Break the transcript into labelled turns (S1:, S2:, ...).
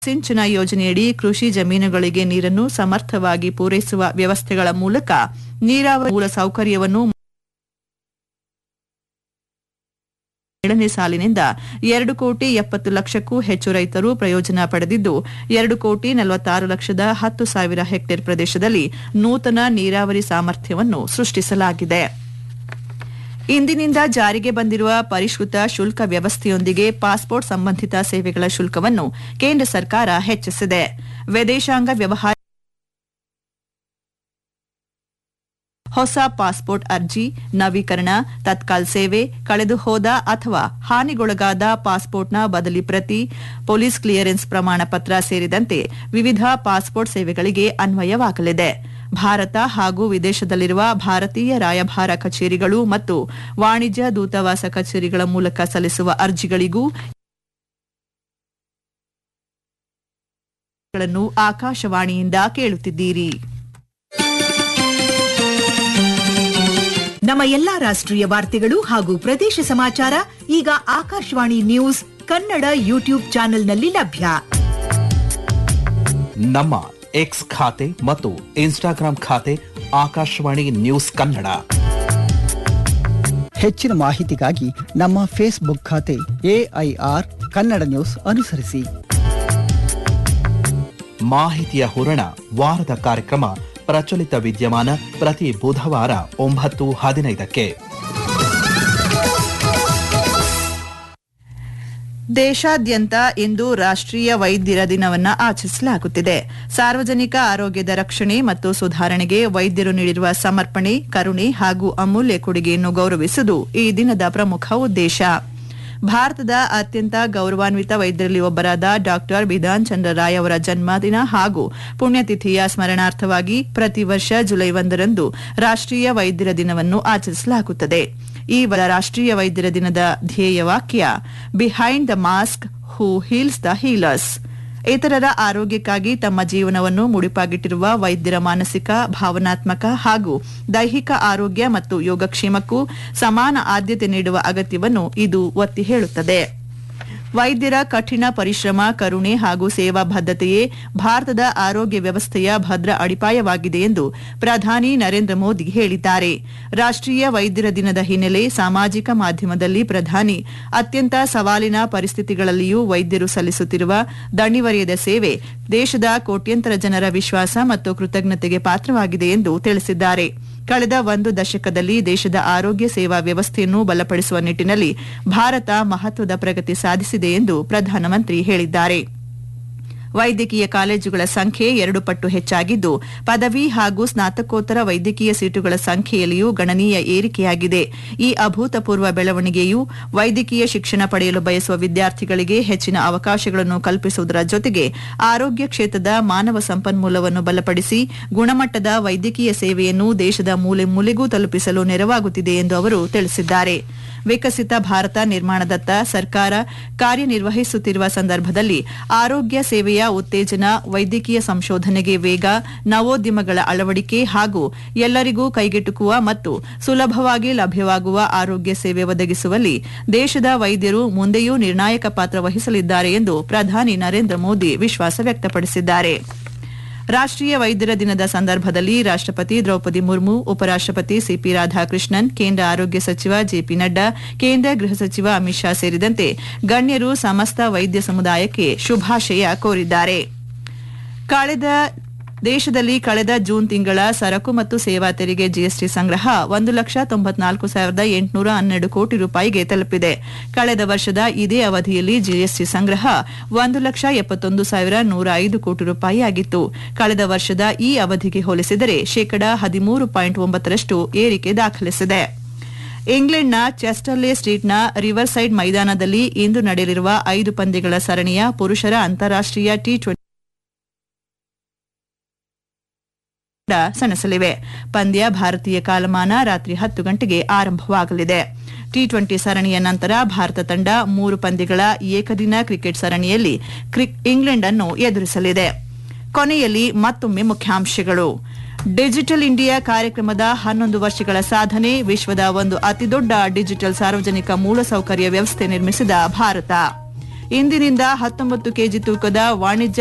S1: ಸಿಂಚನ ಯೋಜನೆಯಡಿ ಕೃಷಿ ಜಮೀನುಗಳಿಗೆ ನೀರನ್ನು ಸಮರ್ಥವಾಗಿ ಪೂರೈಸುವ ವ್ಯವಸ್ಥೆಗಳ ಮೂಲಕ ನೀರಾವರಿ ಮೂಲ ಸೌಕರ್ಯವನ್ನು ಏಳನೇ ಸಾಲಿನಿಂದ ಎರಡು ಕೋಟಿ ಎಪ್ಪತ್ತು ಲಕ್ಷಕ್ಕೂ ಹೆಚ್ಚು ರೈತರು ಪ್ರಯೋಜನ ಪಡೆದಿದ್ದು ಎರಡು ಕೋಟಿ ನಲವತ್ತಾರು ಲಕ್ಷದ ಹತ್ತು ಸಾವಿರ ಹೆಕ್ಟೇರ್ ಪ್ರದೇಶದಲ್ಲಿ ನೂತನ ನೀರಾವರಿ ಸಾಮರ್ಥ್ಯವನ್ನು ಸೃಷ್ಟಿಸಲಾಗಿದೆ ಇಂದಿನಿಂದ ಜಾರಿಗೆ ಬಂದಿರುವ ಪರಿಷ್ಕೃತ ಶುಲ್ಕ ವ್ಯವಸ್ಥೆಯೊಂದಿಗೆ ಪಾಸ್ಪೋರ್ಟ್ ಸಂಬಂಧಿತ ಸೇವೆಗಳ ಶುಲ್ಕವನ್ನು ಕೇಂದ್ರ ಸರ್ಕಾರ ಹೆಚ್ಚಿಸಿದೆ ವಿದೇಶಾಂಗ ವ್ಯವಹಾರ ಹೊಸ ಪಾಸ್ಪೋರ್ಟ್ ಅರ್ಜಿ ನವೀಕರಣ ತತ್ಕಾಲ್ ಸೇವೆ ಕಳೆದು ಹೋದ ಅಥವಾ ಹಾನಿಗೊಳಗಾದ ಪಾಸ್ಪೋರ್ಟ್ನ ಬದಲಿ ಪ್ರತಿ ಪೊಲೀಸ್ ಕ್ಲಿಯರೆನ್ಸ್ ಪ್ರಮಾಣ ಪತ್ರ ಸೇರಿದಂತೆ ವಿವಿಧ ಪಾಸ್ಪೋರ್ಟ್ ಸೇವೆಗಳಿಗೆ ಅನ್ವಯವಾಗಲಿದೆ ಭಾರತ ಹಾಗೂ ವಿದೇಶದಲ್ಲಿರುವ ಭಾರತೀಯ ರಾಯಭಾರ ಕಚೇರಿಗಳು ಮತ್ತು ವಾಣಿಜ್ಯ ದೂತಾವಾಸ ಕಚೇರಿಗಳ ಮೂಲಕ ಸಲ್ಲಿಸುವ ಅರ್ಜಿಗಳಿಗೂ ಗಳನ್ನು ಆಕಾಶವಾಣಿಯಿಂದ ಕೇಳುತ್ತಿದ್ದೀರಿ
S2: ನಮ್ಮ ಎಲ್ಲಾ ರಾಷ್ಟ್ರೀಯ ವಾರ್ತೆಗಳು ಹಾಗೂ ಪ್ರದೇಶ ಸಮಾಚಾರ ಈಗ ಆಕಾಶವಾಣಿ ನ್ಯೂಸ್ ಕನ್ನಡ ಯೂಟ್ಯೂಬ್ ಚಾನೆಲ್ನಲ್ಲಿ ಲಭ್ಯ
S3: ನಮ್ಮ ಎಕ್ಸ್ ಖಾತೆ ಮತ್ತು ಇನ್ಸ್ಟಾಗ್ರಾಂ ಖಾತೆ ಆಕಾಶವಾಣಿ ನ್ಯೂಸ್ ಕನ್ನಡ
S4: ಹೆಚ್ಚಿನ ಮಾಹಿತಿಗಾಗಿ ನಮ್ಮ ಫೇಸ್ಬುಕ್ ಖಾತೆ ಎಐಆರ್ ಕನ್ನಡ ನ್ಯೂಸ್ ಅನುಸರಿಸಿ
S3: ಮಾಹಿತಿಯ ಹೂರಣ ವಾರದ ಕಾರ್ಯಕ್ರಮ ಪ್ರಚಲಿತ ವಿದ್ಯಮಾನ ಪ್ರತಿ ಬುಧವಾರ ಒಂಬತ್ತು ಹದಿನೈದಕ್ಕೆ
S1: ದೇಶಾದ್ಯಂತ ಇಂದು ರಾಷ್ಟ್ರೀಯ ವೈದ್ಯರ ದಿನವನ್ನ ಆಚರಿಸಲಾಗುತ್ತಿದೆ ಸಾರ್ವಜನಿಕ ಆರೋಗ್ಯದ ರಕ್ಷಣೆ ಮತ್ತು ಸುಧಾರಣೆಗೆ ವೈದ್ಯರು ನೀಡಿರುವ ಸಮರ್ಪಣೆ ಕರುಣೆ ಹಾಗೂ ಅಮೂಲ್ಯ ಕೊಡುಗೆಯನ್ನು ಗೌರವಿಸುವುದು ಈ ದಿನದ ಪ್ರಮುಖ ಉದ್ದೇಶ ಭಾರತದ ಅತ್ಯಂತ ಗೌರವಾನ್ವಿತ ವೈದ್ಯರಲ್ಲಿ ಒಬ್ಬರಾದ ಡಾಕ್ಟರ್ ಬಿಧಾನ್ ಚಂದ್ರ ರಾಯ್ ಅವರ ಜನ್ಮದಿನ ಹಾಗೂ ಪುಣ್ಯತಿಥಿಯ ಸ್ಮರಣಾರ್ಥವಾಗಿ ಪ್ರತಿ ವರ್ಷ ಜುಲೈ ಒಂದರಂದು ರಾಷ್ಟ್ರೀಯ ವೈದ್ಯರ ದಿನವನ್ನು ಆಚರಿಸಲಾಗುತ್ತದೆ ಈ ವರ್ಷ ರಾಷ್ಟ್ರೀಯ ವೈದ್ಯರ ದಿನದ ಧ್ಯೇಯ ವಾಕ್ಯ behind the mask who heals the healers ಇತರರ ಆರೋಗ್ಯಕ್ಕಾಗಿ ತಮ್ಮ ಜೀವನವನ್ನು ಮುಡಿಪಾಗಿಟ್ಟಿರುವ ವೈದ್ಯರ ಮಾನಸಿಕ ಭಾವನಾತ್ಮಕ ಹಾಗೂ ದೈಹಿಕ ಆರೋಗ್ಯ ಮತ್ತು ಯೋಗಕ್ಷೇಮಕ್ಕೂ ಸಮಾನ ಆದ್ಯತೆ ನೀಡುವ ಅಗತ್ಯವನ್ನು ಇದು ಒತ್ತಿ ಹೇಳುತ್ತದೆ ವೈದ್ಯರ ಕಠಿಣ ಪರಿಶ್ರಮ ಕರುಣೆ ಹಾಗೂ ಸೇವಾ ಬದ್ಧತೆಯೇ ಭಾರತದ ಆರೋಗ್ಯ ವ್ಯವಸ್ಥೆಯ ಭದ್ರ ಅಡಿಪಾಯವಾಗಿದೆ ಎಂದು ಪ್ರಧಾನಿ ನರೇಂದ್ರ ಮೋದಿ ಹೇಳಿದ್ದಾರೆ ರಾಷ್ಟ್ರೀಯ ವೈದ್ಯರ ದಿನದ ಹಿನ್ನೆಲೆ ಸಾಮಾಜಿಕ ಮಾಧ್ಯಮದಲ್ಲಿ ಪ್ರಧಾನಿ ಅತ್ಯಂತ ಸವಾಲಿನ ಪರಿಸ್ಥಿತಿಗಳಲ್ಲಿಯೂ ವೈದ್ಯರು ಸಲ್ಲಿಸುತ್ತಿರುವ ದಣಿವರಿಯದ ಸೇವೆ ದೇಶದ ಕೋಟ್ಯಂತರ ಜನರ ವಿಶ್ವಾಸ ಮತ್ತು ಕೃತಜ್ಞತೆಗೆ ಪಾತ್ರವಾಗಿದೆ ಎಂದು ತಿಳಿಸಿದ್ದಾರೆ ಕಳೆದ ಒಂದು ದಶಕದಲ್ಲಿ ದೇಶದ ಆರೋಗ್ಯ ಸೇವಾ ವ್ಯವಸ್ಥೆಯನ್ನು ಬಲಪಡಿಸುವ ನಿಟ್ಟಿನಲ್ಲಿ ಭಾರತ ಮಹತ್ವದ ಪ್ರಗತಿ ಸಾಧಿಸಿದೆ ಎಂದು ಪ್ರಧಾನಮಂತ್ರಿ ಹೇಳಿದ್ದಾರೆ ವೈದ್ಯಕೀಯ ಕಾಲೇಜುಗಳ ಸಂಖ್ಯೆ ಎರಡು ಪಟ್ಟು ಹೆಚ್ಚಾಗಿದ್ದು ಪದವಿ ಹಾಗೂ ಸ್ನಾತಕೋತ್ತರ ವೈದ್ಯಕೀಯ ಸೀಟುಗಳ ಸಂಖ್ಯೆಯಲ್ಲಿಯೂ ಗಣನೀಯ ಏರಿಕೆಯಾಗಿದೆ ಈ ಅಭೂತಪೂರ್ವ ಬೆಳವಣಿಗೆಯು ವೈದ್ಯಕೀಯ ಶಿಕ್ಷಣ ಪಡೆಯಲು ಬಯಸುವ ವಿದ್ಯಾರ್ಥಿಗಳಿಗೆ ಹೆಚ್ಚಿನ ಅವಕಾಶಗಳನ್ನು ಕಲ್ಪಿಸುವುದರ ಜೊತೆಗೆ ಆರೋಗ್ಯ ಕ್ಷೇತ್ರದ ಮಾನವ ಸಂಪನ್ಮೂಲವನ್ನು ಬಲಪಡಿಸಿ ಗುಣಮಟ್ಟದ ವೈದ್ಯಕೀಯ ಸೇವೆಯನ್ನು ದೇಶದ ಮೂಲೆ ಮೂಲೆಗೂ ತಲುಪಿಸಲು ನೆರವಾಗುತ್ತಿದೆ ಎಂದು ಅವರು ತಿಳಿಸಿದ್ದಾರೆ ವಿಕಸಿತ ಭಾರತ ನಿರ್ಮಾಣದತ್ತ ಸರ್ಕಾರ ಕಾರ್ಯನಿರ್ವಹಿಸುತ್ತಿರುವ ಸಂದರ್ಭದಲ್ಲಿ ಆರೋಗ್ಯ ಸೇವೆಯ ಉತ್ತೇಜನ ವೈದ್ಯಕೀಯ ಸಂಶೋಧನೆಗೆ ವೇಗ ನವೋದ್ಯಮಗಳ ಅಳವಡಿಕೆ ಹಾಗೂ ಎಲ್ಲರಿಗೂ ಕೈಗೆಟುಕುವ ಮತ್ತು ಸುಲಭವಾಗಿ ಲಭ್ಯವಾಗುವ ಆರೋಗ್ಯ ಸೇವೆ ಒದಗಿಸುವಲ್ಲಿ ದೇಶದ ವೈದ್ಯರು ಮುಂದೆಯೂ ನಿರ್ಣಾಯಕ ಪಾತ್ರ ವಹಿಸಲಿದ್ದಾರೆ ಎಂದು ಪ್ರಧಾನಿ ನರೇಂದ್ರ ಮೋದಿ ವಿಶ್ವಾಸ ವ್ಯಕ್ತಪಡಿಸಿದ್ದಾರೆ ರಾಷ್ಟ್ರೀಯ ವೈದ್ಯರ ದಿನದ ಸಂದರ್ಭದಲ್ಲಿ ರಾಷ್ಟ್ರಪತಿ ದ್ರೌಪದಿ ಮುರ್ಮು ಉಪರಾಷ್ಟ್ರಪತಿ ಸಿಪಿ ರಾಧಾಕೃಷ್ಣನ್ ಕೇಂದ್ರ ಆರೋಗ್ಯ ಸಚಿವ ಜೆಪಿ ನಡ್ಡಾ ಕೇಂದ್ರ ಗೃಹ ಸಚಿವ ಅಮಿತ್ ಶಾ ಸೇರಿದಂತೆ ಗಣ್ಯರು ಸಮಸ್ತ ವೈದ್ಯ ಸಮುದಾಯಕ್ಕೆ ಶುಭಾಶಯ ಕೋರಿದ್ದಾರೆ ಕಳೆದ ದೇಶದಲ್ಲಿ ಕಳೆದ ಜೂನ್ ತಿಂಗಳ ಸರಕು ಮತ್ತು ಸೇವಾ ತೆರಿಗೆ ಜಿಎಸ್ಟಿ ಸಂಗ್ರಹ ಒಂದು ಲಕ್ಷ ತೊಂಬತ್ನಾಲ್ಕು ಸಾವಿರದ ಎಂಟುನೂರ ಹನ್ನೆರಡು ಕೋಟಿ ರೂಪಾಯಿಗೆ ತಲುಪಿದೆ ಕಳೆದ ವರ್ಷದ ಇದೇ ಅವಧಿಯಲ್ಲಿ ಜಿಎಸ್ಟಿ ಸಂಗ್ರಹ ಒಂದು ಲಕ್ಷ ಎಪ್ಪತ್ತೊಂದು ಸಾವಿರ ನೂರ ಐದು ಕೋಟಿ ರೂಪಾಯಿ ಆಗಿತ್ತು ಕಳೆದ ವರ್ಷದ ಈ ಅವಧಿಗೆ ಹೋಲಿಸಿದರೆ ಶೇಕಡಾ ಹದಿಮೂರು ಪಾಯಿಂಟ್ ಒಂಬತ್ತರಷ್ಟು ಏರಿಕೆ ದಾಖಲಿಸಿದೆ ಇಂಗ್ಲೆಂಡ್ನ ಚೆಸ್ಟರ್ಲೆ ಸ್ಟ್ರೀಟ್ನ ರಿವರ್ ಸೈಡ್ ಮೈದಾನದಲ್ಲಿ ಇಂದು ನಡೆಯಲಿರುವ ಐದು ಪಂದ್ಯಗಳ ಸರಣಿಯ ಪುರುಷರ ಅಂತಾರಾಷ್ಟೀಯ ಟಿ ಟ್ವೆಂಟಿ ಸೆಣಸಲಿವೆ ಪಂದ್ಯ ಭಾರತೀಯ ಕಾಲಮಾನ ರಾತ್ರಿ ಹತ್ತು ಗಂಟೆಗೆ ಆರಂಭವಾಗಲಿದೆ ಟಿ ಟ್ವೆಂಟಿ ಸರಣಿಯ ನಂತರ ಭಾರತ ತಂಡ ಮೂರು ಪಂದ್ಯಗಳ ಏಕದಿನ ಕ್ರಿಕೆಟ್ ಸರಣಿಯಲ್ಲಿ ಇಂಗ್ಲೆಂಡ್ ಅನ್ನು ಎದುರಿಸಲಿದೆ ಕೊನೆಯಲ್ಲಿ ಮತ್ತೊಮ್ಮೆ ಮುಖ್ಯಾಂಶಗಳು ಡಿಜಿಟಲ್ ಇಂಡಿಯಾ ಕಾರ್ಯಕ್ರಮದ ಹನ್ನೊಂದು ವರ್ಷಗಳ ಸಾಧನೆ ವಿಶ್ವದ ಒಂದು ಅತಿದೊಡ್ಡ ಡಿಜಿಟಲ್ ಸಾರ್ವಜನಿಕ ಮೂಲಸೌಕರ್ಯ ವ್ಯವಸ್ಥೆ ನಿರ್ಮಿಸಿದ ಭಾರತ ಇಂದಿನಿಂದ ಹತ್ತೊಂಬತ್ತು ಕೆಜಿ ತೂಕದ ವಾಣಿಜ್ಯ